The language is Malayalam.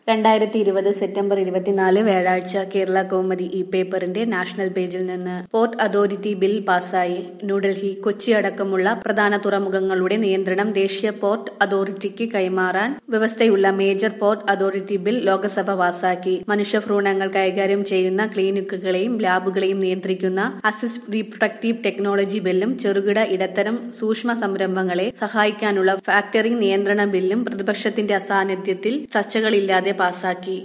രണ്ടായിരത്തി ഇരുപത് സെപ്റ്റംബർ ഇരുപത്തിനാല് വ്യാഴാഴ്ച കേരള കൗമുദി ഇ പേപ്പറിന്റെ നാഷണൽ പേജിൽ നിന്ന് പോർട്ട് അതോറിറ്റി ബിൽ പാസായി ന്യൂഡൽഹി കൊച്ചി അടക്കമുള്ള പ്രധാന തുറമുഖങ്ങളുടെ നിയന്ത്രണം ദേശീയ പോർട്ട് അതോറിറ്റിക്ക് കൈമാറാൻ വ്യവസ്ഥയുള്ള major port authority bill Lok Sabha പാസാക്കി മനുഷ്യഭ്രൂണങ്ങൾ കൈകാര്യം ചെയ്യുന്ന ക്ലിനിക്കുകളെയും ലാബുകളെയും നിയന്ത്രിക്കുന്ന അസിസ്റ്റ് റീപ്രൊഡക്റ്റീവ് ടെക്നോളജി ബില്ലും ചെറുകിട ഇടത്തരം സൂക്ഷ്മ സംരംഭങ്ങളെ സഹായിക്കാനുള്ള ഫാക്ടറിംഗ് നിയന്ത്രണ ബില്ലും പ്രതിപക്ഷത്തിന്റെ അസാന്നിധ്യത്തിൽ ചർച്ചകളില്ലാതെ പാസാക്കി